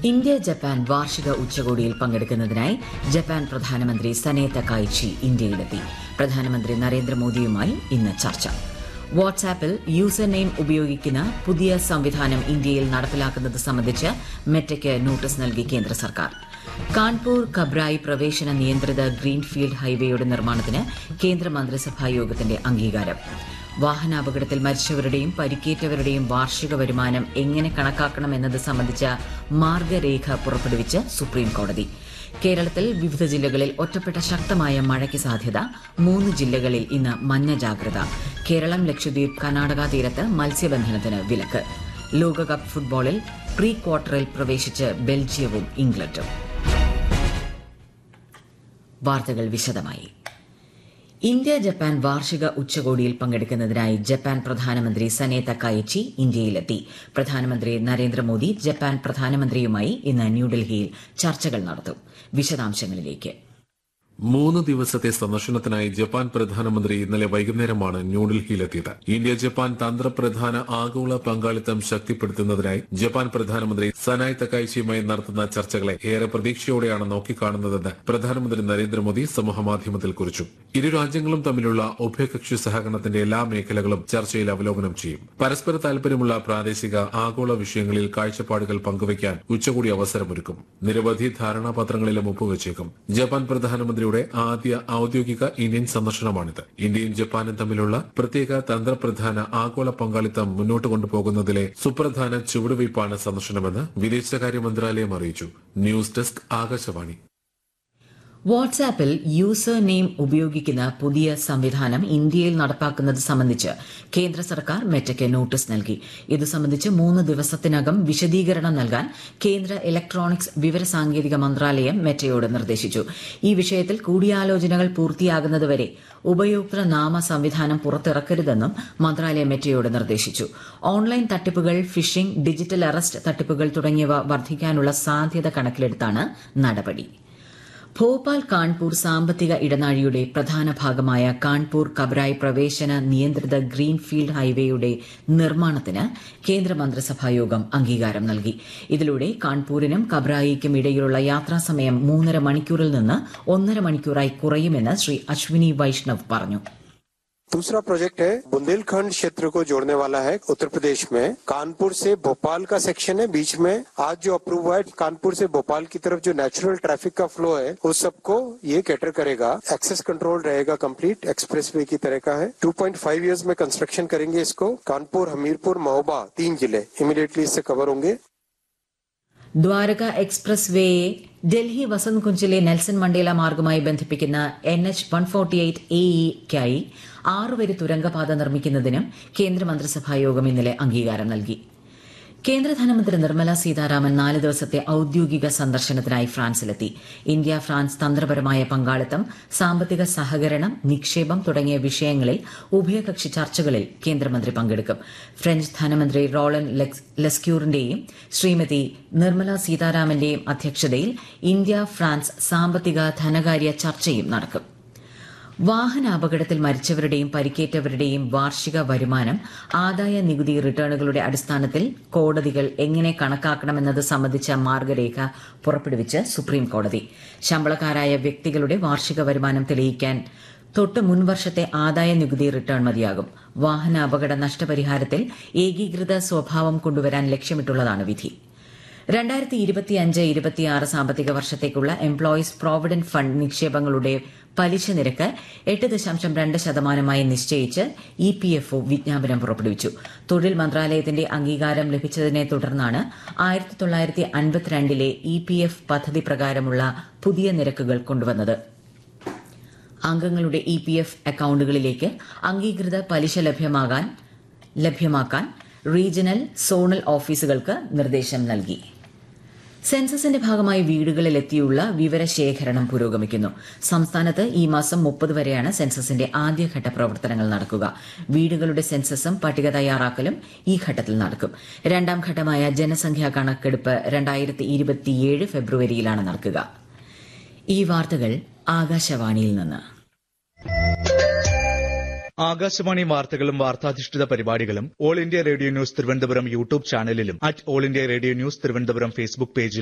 India Japan വാർഷിക ഉച്ചകോടിയിൽ പങ്കെടുക്കുന്നതിനായി Japan പ്രധാനമന്ത്രി സനെ തക്കായിച്ചി ഇന്ത്യയിലെത്തി പ്രധാനമന്ത്രി നരേന്ദ്രമോദിയുമായി ഇന്ന് ചർച്ച വാട്സാപ്പിൽ യൂസർ നെയിം ഉപയോഗിക്കുന്ന പുതിയ സംവിധാനം ഇന്ത്യയിൽ നടപ്പിലാക്കുന്നത് സംബന്ധിച്ച് മെറ്റയ്ക്ക് നോട്ടീസ് നൽകി കേന്ദ്ര സർക്കാർ കാൺപൂർ കബ്രായി പ്രവേശന നിയന്ത്രിത ഗ്രീൻഫീൽഡ് ഹൈവേയുടെ നിർമ്മാണത്തിന് കേന്ദ്ര മന്ത്രിസഭാ യോഗത്തിന്റെ അംഗീകാരം വാഹനാപകടത്തിൽ മരിച്ചവരുടെയും പരിക്കേറ്റവരുടെയും വാർഷിക വരുമാനം എങ്ങനെ കണക്കാക്കണമെന്നത് സംബന്ധിച്ച മാർഗരേഖ പുറപ്പെടുവിച്ച് സുപ്രീം കോടതി കേരളത്തിൽ വിവിധ ജില്ലകളിൽ ഒറ്റപ്പെട്ട ശക്തമായ മഴയ്ക്ക് സാധ്യത മൂന്ന് ജില്ലകളിൽ ഇന്ന് മഞ്ഞ ജാഗ്രത കേരളം ലക്ഷദ്വീപ് കർണാടക തീരത്ത് മത്സ്യബന്ധനത്തിന് വിലക്ക് ലോകകപ്പ് ഫുട്ബോളിൽ പ്രീ ക്വാർട്ടറിൽ പ്രവേശിച്ച് ബെൽജിയവും ഇംഗ്ലണ്ടും വാർത്തകൾ വിശദമായി ഇന്ത്യ ജപ്പാൻ വാർഷിക ഉച്ചകോടിയിൽ പങ്കെടുക്കുന്നതിനായി ജപ്പാൻ പ്രധാനമന്ത്രി സനെ തക്കായിച്ചി ഇന്ത്യയിലെത്തി പ്രധാനമന്ത്രി നരേന്ദ്രമോദി ജപ്പാൻ പ്രധാനമന്ത്രിയുമായി ഇന്ന് ന്യൂഡൽഹിയിൽ ചർച്ചകൾ നടത്തും വിശദാംശങ്ങളിലേക്ക് മൂന്ന് ദിവസത്തെ സന്ദർശനത്തിനായി ജപ്പാൻ പ്രധാനമന്ത്രി ഇന്നലെ വൈകുന്നേരമാണ് ന്യൂഡൽഹിയിലെത്തിയത് ഇന്ത്യ ജപ്പാൻ തന്ത്രപ്രധാന ആഗോള പങ്കാളിത്തം ശക്തിപ്പെടുത്തുന്നതിനായി ജപ്പാൻ പ്രധാനമന്ത്രി സനായ് തക്കായിച്ചിയുമായി നടത്തുന്ന ചർച്ചകളെ ഏറെ പ്രതീക്ഷയോടെയാണ് നോക്കിക്കാണുന്നതെന്ന് പ്രധാനമന്ത്രി നരേന്ദ്രമോദി സമൂഹമാധ്യമത്തിൽ കുറിച്ചു ഇരു രാജ്യങ്ങളും തമ്മിലുള്ള ഉഭയകക്ഷി സഹകരണത്തിന്റെ എല്ലാ മേഖലകളും ചർച്ചയിൽ അവലോകനം ചെയ്യും പരസ്പര താൽപര്യമുള്ള പ്രാദേശിക ആഗോള വിഷയങ്ങളിൽ കാഴ്ചപ്പാടുകൾ പങ്കുവയ്ക്കാൻ ഉച്ചകൂടി അവസരമൊരുക്കും നിരവധി ധാരണാപത്രങ്ങളിലും ഒപ്പുവച്ചേക്കും ജപ്പാൻ പ്രധാനമന്ത്രിയുടെ ആദ്യ ഔദ്യോഗിക ഇന്ത്യൻ സന്ദർശനമാണിത് ഇന്ത്യയും ജപ്പാനും തമ്മിലുള്ള പ്രത്യേക തന്ത്രപ്രധാന ആഗോള പങ്കാളിത്തം മുന്നോട്ട് കൊണ്ടുപോകുന്നതിലെ സുപ്രധാന ചുവടുവയ്പ്പാണ് സന്ദർശനമെന്ന് വിദേശകാര്യ മന്ത്രാലയം അറിയിച്ചു ന്യൂസ് ഡെസ്ക് ആകാശവാണി വാട്സാപ്പിൽ യൂസർ നെയിം ഉപയോഗിക്കുന്ന പുതിയ സംവിധാനം ഇന്ത്യയിൽ നടപ്പാക്കുന്നത് സംബന്ധിച്ച് കേന്ദ്ര സർക്കാർ മെറ്റയ്ക്ക് നോട്ടീസ് നൽകി ഇത് സംബന്ധിച്ച് മൂന്ന് ദിവസത്തിനകം വിശദീകരണം നൽകാൻ കേന്ദ്ര ഇലക്ട്രോണിക്സ് വിവരസാങ്കേതിക മന്ത്രാലയം മെറ്റയോട് നിർദ്ദേശിച്ചു ഈ വിഷയത്തിൽ കൂടിയാലോചനകൾ പൂർത്തിയാകുന്നതുവരെ ഉപയോക്തൃ നാമ സംവിധാനം പുറത്തിറക്കരുതെന്നും മന്ത്രാലയം മെറ്റയോട് നിർദ്ദേശിച്ചു ഓൺലൈൻ തട്ടിപ്പുകൾ ഫിഷിംഗ് ഡിജിറ്റൽ അറസ്റ്റ് തട്ടിപ്പുകൾ തുടങ്ങിയവ വർദ്ധിക്കാനുള്ള സാധ്യത കണക്കിലെടുത്താണ് നടപടി ഭോപ്പാൽ കാൺപൂർ സാമ്പത്തിക ഇടനാഴിയുടെ പ്രധാന ഭാഗമായ കാൺപൂർ കബ്രായ് പ്രവേശന നിയന്ത്രിത ഗ്രീൻഫീൽഡ് ഹൈവേയുടെ നിർമ്മാണത്തിന് കേന്ദ്രമന്ത്രിസഭായോഗം അംഗീകാരം നൽകി ഇതിലൂടെ കാൺപൂരിനും കബ്രായിക്കും ഇടയിലുള്ള യാത്രാസമയം മൂന്നര മണിക്കൂറിൽ നിന്ന് ഒന്നര മണിക്കൂറായി കുറയുമെന്ന് ശ്രീ അശ്വിനി വൈഷ്ണവ് പറഞ്ഞു दूसरा प्रोजेक्ट है बुंदेलखंड क्षेत्र को जोड़ने वाला है उत्तर प्रदेश में कानपुर से भोपाल का सेक्शन है बीच में आज जो अप्रूव हुआ है कानपुर से भोपाल की तरफ जो नेचुरल ट्रैफिक का फ्लो है उस सबको ये कैटर करेगा एक्सेस कंट्रोल रहेगा कंप्लीट एक्सप्रेस वे की तरह का है 2.5 इयर्स में कंस्ट्रक्शन करेंगे इसको कानपुर हमीरपुर महोबा तीन जिले इमीडिएटली इससे कवर होंगे ദ്വാരക എക്സ്പ്രസ് വേയെ ഡൽഹി വസന്ത് കുഞ്ചിലെ നെൽസൺ മണ്ടേല മാർഗമായി ബന്ധിപ്പിക്കുന്ന N H one forty eight A ഇക്കായി ആറുവരി തുരങ്കപാത നിർമ്മിക്കുന്നതിനും കേന്ദ്രമന്ത്രിസഭായോഗം ഇന്നലെ അംഗീകാരം നൽകി കേന്ദ്ര ധനമന്ത്രി നിർമ്മല സീതാരാമൻ നാല് ദിവസത്തെ ഔദ്യോഗിക സന്ദർശനത്തിനായി ഫ്രാൻസിലെത്തി ഇന്ത്യ ഫ്രാൻസ് തന്ത്രപരമായ പങ്കാളിത്തം സാമ്പത്തിക സഹകരണം നിക്ഷേപം തുടങ്ങിയ വിഷയങ്ങളിൽ ഉഭയകക്ഷി ചർച്ചകളിൽ കേന്ദ്രമന്ത്രി പങ്കെടുക്കും ഫ്രഞ്ച് ധനമന്ത്രി റോളൻ ലെസ്ക്യൂറിന്റെയും ശ്രീമതി നിർമ്മല സീതാരാമന്റെയും അധ്യക്ഷതയിൽ ഇന്ത്യ ഫ്രാൻസ് സാമ്പത്തിക ധനകാര്യ ചർച്ചയും നടക്കും വാഹനാപകടത്തിൽ മരിച്ചവരുടെയും പരിക്കേറ്റവരുടെയും വാർഷിക വരുമാനം ആദായ നികുതി റിട്ടേണുകളുടെ അടിസ്ഥാനത്തിൽ കോടതികൾ എങ്ങനെ കണക്കാക്കണമെന്നത് സംബന്ധിച്ച മാർഗരേഖ പുറപ്പെടുവിച്ച് സുപ്രീം കോടതി ശമ്പളക്കാരായ വ്യക്തികളുടെ വാർഷിക വരുമാനം തെളിയിക്കാൻ തൊട്ട് മുൻവർഷത്തെ ആദായ നികുതി റിട്ടേൺ മതിയാകും വാഹന അപകട നഷ്ടപരിഹാരത്തിൽ ഏകീകൃത സ്വഭാവം കൊണ്ടുവരാൻ ലക്ഷ്യമിട്ടുള്ളതാണ് വിധി രണ്ടായിരത്തി ഇരുപത്തിയഞ്ച് ഇരുപത്തിയാറ് സാമ്പത്തിക വർഷത്തേക്കുള്ള എംപ്ലോയീസ് പ്രോവിഡന്റ് ഫണ്ട് നിക്ഷേപങ്ങളുടെ പലിശ നിരക്ക് എട്ട് ദശാംശം രണ്ട് ശതമാനമായി നിശ്ചയിച്ച് ഇ പി എഫ് ഒ വിജ്ഞാപനം പുറപ്പെടുവിച്ചു തൊഴിൽ മന്ത്രാലയത്തിന്റെ അംഗീകാരം ലഭിച്ചതിനെ തുടർന്നാണ് ആയിരത്തി തൊള്ളായിരത്തി അൻപത്തിരണ്ടിലെ ഇ പി എഫ് പദ്ധതി പ്രകാരമുള്ള പുതിയ നിരക്കുകൾ കൊണ്ടുവന്നത് അംഗങ്ങളുടെ ഇ പി എഫ് അക്കൌണ്ടുകളിലേക്ക് അംഗീകൃത പലിശ ലഭ്യമാകാൻ ലഭ്യമാക്കാൻ റീജിയണൽ സോണൽ ഓഫീസുകൾക്ക് നിർദ്ദേശം നൽകി സെൻസസിന്റെ ഭാഗമായി വീടുകളിൽ എത്തിയുള്ള വിവരശേഖരണം പുരോഗമിക്കുന്നു സംസ്ഥാനത്ത് ഈ മാസം മുപ്പത് വരെയാണ് സെൻസസിന്റെ ആദ്യഘട്ട പ്രവർത്തനങ്ങൾ നടക്കുക വീടുകളുടെ സെൻസസും പട്ടിക തയ്യാറാക്കലും ഈ ഘട്ടത്തിൽ നടക്കും രണ്ടാം ഘട്ടമായ ജനസംഖ്യാ കണക്കെടുപ്പ് രണ്ടായിരത്തി ഇരുപത്തിയേഴ് ഫെബ്രുവരിയിലാണ് നടക്കുക ഈ വാർത്തകൾ ആകാശവാണിയിൽ നിന്ന് ആകാശവാണി വാർത്തകളും വാർത്താധിഷ്ഠിത പരിപാടികളും All India Radio News Thiruvananthapuram YouTube ചാനലിലും at All India Radio News Thiruvananthapuram Facebook പേജിലും